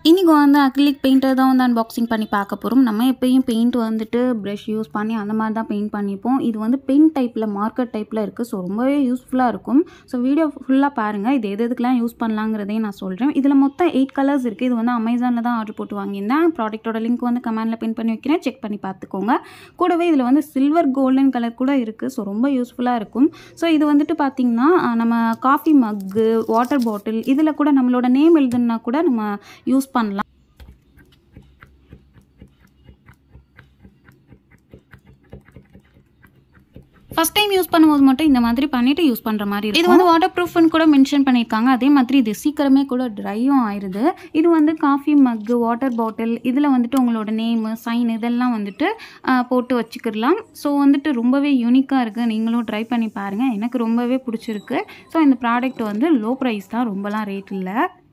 இன்றைக்கி வந்து acrylic painter தான் வந்து அன்பாக்சிங் பண்ணி பார்க்க போகிறோம் நம்ம எப்பயும் பெயிண்ட் வந்துட்டு ப்ரஷ் யூஸ் பண்ணி அந்த மாதிரி தான் பெயிண்ட் பண்ணிப்போம் இது வந்து பெயிண்ட் டைப்பில் மார்க்கர் டைப்பில் இருக்குது ஸோ ரொம்பவே யூஸ்ஃபுல்லாக இருக்கும் ஸோ வீடியோ ஃபுல்லாக பாருங்கள் இது எது எதுக்கெலாம் யூஸ் பண்ணலாங்கிறதையும் நான் சொல்கிறேன் இதில் மொத்தம் எயிட் கலர்ஸ் இருக்குது இது வந்து அமேசானில் தான் ஆர்டர் போட்டு வாங்கியிருந்தேன் ப்ராடக்ட்டோட லிங்க் வந்து கமெண்டில் பின் பண்ணி வைக்கிறேன் செக் பண்ணி பார்த்துக்கோங்க கூடவே இதில் வந்து சில்வர் கோல்டன் கலர் கூட இருக்குது ஸோ ரொம்ப யூஸ்ஃபுல்லாக இருக்கும் ஸோ இது வந்துட்டு பார்த்திங்கன்னா அஹ், நம்ம காஃபி மக்கு வாட்டர் பாட்டில் இதில் கூட நம்மளோட நேம் எழுதுனா கூட நம்ம யூஸ் பண்ணலாம் ஃபஸ்ட் டைம் யூஸ் பண்ணும்போது மட்டும் இந்த மாதிரி பண்ணிட்டு யூஸ் பண்ணுற மாதிரி இருக்கும். இது வந்து வாட்டர் ப்ரூஃப்னு கூட மென்ஷன் பண்ணியிருக்காங்க அதே மாதிரி இது சீக்கிரமே கூட ட்ரையும் ஆயிடுது இது வந்து காஃபி மக்கு வாட்டர் பாட்டில் இதில் வந்துட்டு உங்களோட நேமு சைன் இதெல்லாம் வந்துட்டு ஆஹ், போட்டு வச்சுக்கிடலாம் ஸோ வந்துட்டு ரொம்பவே யூனிக்காக இருக்குது நீங்களும் ட்ரை பண்ணி பாருங்கள் எனக்கு ரொம்பவே பிடிச்சிருக்கு ஸோ இந்த ப்ராடக்ட் வந்து லோ ப்ரைஸ் தான் ரொம்பலாம் ரேட் இல்லை